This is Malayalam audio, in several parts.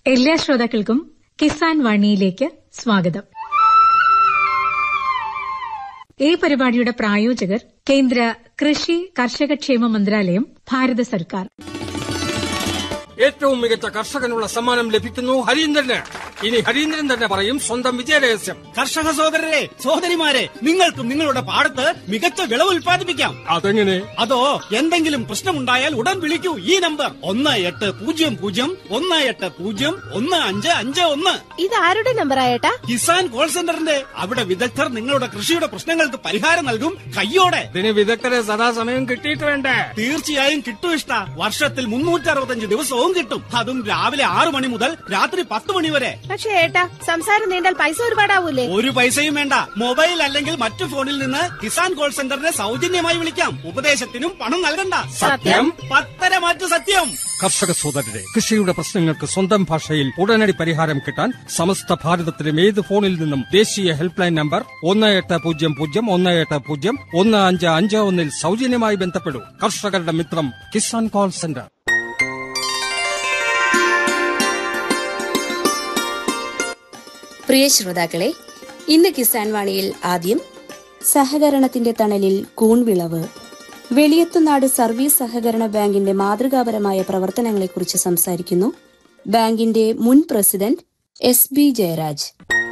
എല്ലാ ശ്രോതാക്കൾക്കും കിസാൻ വാണിയിലേക്ക് സ്വാഗതം ഈ പരിപാടിയുടെ പ്രായോജകർ കേന്ദ്ര കൃഷി കർഷകക്ഷേമ മന്ത്രാലയം ഭാരത സർക്കാർ ഏറ്റവും മികച്ച കർഷകനുള്ള സമ്മാനം ലഭിക്കുന്നു ഹരീന്ദ്രന് ഇനി ഹരീന്ദ്രൻ തന്നെ പറയും സ്വന്തം വിജയരഹസ്യം കർഷക സഹോദരരെ സഹോദരിമാരെ നിങ്ങൾക്കും നിങ്ങളുടെ പാടത്ത് മികച്ച വിളവ് ഉൽപ്പാദിപ്പിക്കാം അതെങ്ങനെ അതോ എന്തെങ്കിലും പ്രശ്നമുണ്ടായാൽ ഉടൻ വിളിക്കൂ ഈ നമ്പർ ഒന്ന് എട്ട് പൂജ്യം പൂജ്യം ഒന്ന് എട്ട് പൂജ്യം ഒന്ന് അഞ്ച് അഞ്ച് ഒന്ന് ഇത് ആരുടെ നമ്പർ ആയേട്ടാ കിസാൻ കോൾ സെന്ററിന്റെ അവിടെ വിദഗ്ധർ നിങ്ങളുടെ കൃഷിയുടെ പ്രശ്നങ്ങൾക്ക് പരിഹാരം നൽകും കയ്യോടെ ഇതിന് വിദഗ്ധരെ സദാസമയം കിട്ടിയിട്ട് വേണ്ടേ തീർച്ചയായും കിട്ടും ഇഷ്ട വർഷത്തിൽ മുന്നൂറ്റി അറുപത്തഞ്ച് ദിവസവും കിട്ടും അതും രാവിലെ ആറു മണി മുതൽ രാത്രി പത്ത് മണി വരെ പക്ഷേ ഏട്ടാ സംസാരം നീണ്ടാൽ പൈസ ഒരുപാടാവൂലേ ഒരു പൈസയും വേണ്ട മൊബൈൽ അല്ലെങ്കിൽ മറ്റു ഫോണിൽ നിന്ന് കിസാൻ കോൾ സെന്ററിനെ സൗജന്യമായി വിളിക്കാം ഉപദേശത്തിനും പണം നൽകണ്ട സത്യം? പത്തര മാറ്റു സത്യം കർഷക സോദരരെ കൃഷിയുടെ പ്രശ്നങ്ങൾക്ക് സ്വന്തം ഭാഷയിൽ ഉടനടി പരിഹാരം കിട്ടാൻ സമസ്ത ഭാരതത്തിലും ഏത് ഫോണിൽ നിന്നും ദേശീയ ഹെൽപ്പ് ലൈൻ നമ്പർ ഒന്ന് എട്ട് പൂജ്യം പൂജ്യം ഒന്ന് എട്ട് പൂജ്യം ഒന്ന് അഞ്ച് അഞ്ച് ഒന്നിൽ സൗജന്യമായി ബന്ധപ്പെടൂ കർഷകരുടെ മിത്രം കിസാൻ കോൾ സെന്റർ പ്രിയ ശ്രോതാക്കളെ ഇന്ന് കിസാൻ വാണിയിൽ ആദ്യം സഹകരണത്തിന്റെ തണലിൽ കൂൺവിളവ് വെളിയത്തുനാട് സർവീസ് സഹകരണ ബാങ്കിന്റെ മാതൃകാപരമായ പ്രവർത്തനങ്ങളെക്കുറിച്ച് സംസാരിക്കുന്നു ബാങ്കിന്റെ മുൻ പ്രസിഡന്റ് എസ് ബി ജയരാജ്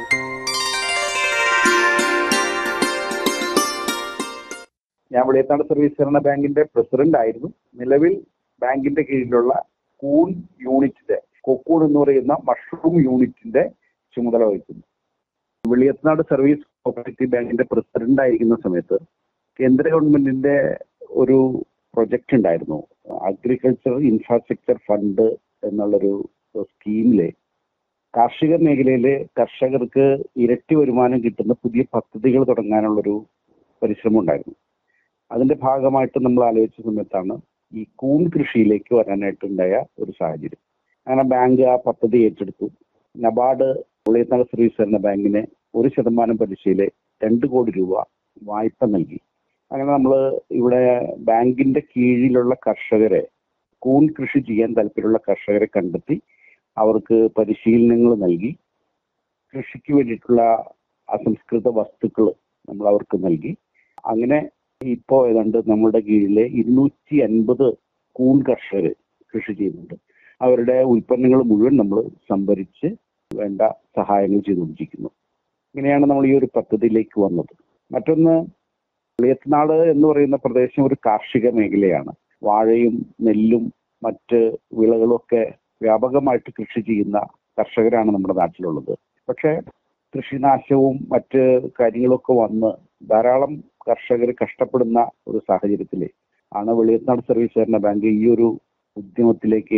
ഞാൻ വെളിയത്താട് സർവീസ് സഹകരണ ബാങ്കിന്റെ പ്രസിഡന്റ് ആയിരുന്നു നിലവിൽ ബാങ്കിന്റെ കീഴിലുള്ള കൂൺ യൂണിറ്റിന്റെ കൊക്കൂൺ എന്ന് പറയുന്ന മഷ്റൂം യൂണിറ്റിന്റെ ചുമതല വഹിക്കുന്നു വെളിയത്തനാട് സർവീസ് കോപ്പറേറ്റീവ് ബാങ്കിന്റെ പ്രസിഡന്റ് ആയിരിക്കുന്ന സമയത്ത് കേന്ദ്ര ഗവൺമെന്റിന്റെ ഒരു പ്രൊജക്ട് ഉണ്ടായിരുന്നു അഗ്രികൾച്ചർ ഇൻഫ്രാസ്ട്രക്ചർ ഫണ്ട് എന്നുള്ളൊരു സ്കീമില് കാർഷിക മേഖലയിലെ കർഷകർക്ക് ഇരട്ടി വരുമാനം കിട്ടുന്ന പുതിയ പദ്ധതികൾ തുടങ്ങാനുള്ളൊരു പരിശ്രമം ഉണ്ടായിരുന്നു അതിന്റെ ഭാഗമായിട്ട് നമ്മൾ ആലോചിച്ച സമയത്താണ് ഈ കൂൺ കൃഷിയിലേക്ക് വരാനായിട്ടുണ്ടായ ഒരു സാഹചര്യം അങ്ങനെ ബാങ്ക് ആ പദ്ധതി ഏറ്റെടുത്തു നബാർഡ് ഉളയത്തല സർവീസ് സഹകരണ ബാങ്കിന് ഒരു ശതമാനം പലിശയിലെ രണ്ട് കോടി രൂപ വായ്പ നൽകി അങ്ങനെ നമ്മൾ ഇവിടെ ബാങ്കിന്റെ കീഴിലുള്ള കർഷകരെ കൂൺ കൃഷി ചെയ്യാൻ താല്പര്യമുള്ള കർഷകരെ കണ്ടെത്തി അവർക്ക് പരിശീലനങ്ങൾ നൽകി കൃഷിക്ക് വേണ്ടിയിട്ടുള്ള അസംസ്കൃത വസ്തുക്കൾ നമ്മൾ അവർക്ക് നൽകി അങ്ങനെ ഇപ്പോ ഏതാണ്ട് നമ്മുടെ കീഴിലെ ഇരുന്നൂറ്റി അൻപത് കൂൺ കർഷകർ കൃഷി ചെയ്യുന്നുണ്ട് അവരുടെ ഉൽപ്പന്നങ്ങൾ മുഴുവൻ നമ്മൾ സംഭരിച്ച് വേണ്ട സഹായങ്ങൾ ചെയ്തുകൊണ്ടിരിക്കുന്നു ഇങ്ങനെയാണ് നമ്മൾ ഈ ഒരു പദ്ധതിയിലേക്ക് വന്നത് മറ്റൊന്ന് വെളിയത്തനാട് എന്ന് പറയുന്ന പ്രദേശം ഒരു കാർഷിക മേഖലയാണ് വാഴയും നെല്ലും മറ്റ് വിളകളും ഒക്കെ വ്യാപകമായിട്ട് കൃഷി ചെയ്യുന്ന കർഷകരാണ് നമ്മുടെ നാട്ടിലുള്ളത് പക്ഷേ കൃഷിനാശവും മറ്റ് കാര്യങ്ങളൊക്കെ വന്ന് ധാരാളം കർഷകർ കഷ്ടപ്പെടുന്ന ഒരു സാഹചര്യത്തിൽ ആണ് വെളിയത്തനാട് സർവീസ് സഹകരണ ബാങ്ക് ഈ ഒരു ഉദ്യമത്തിലേക്ക്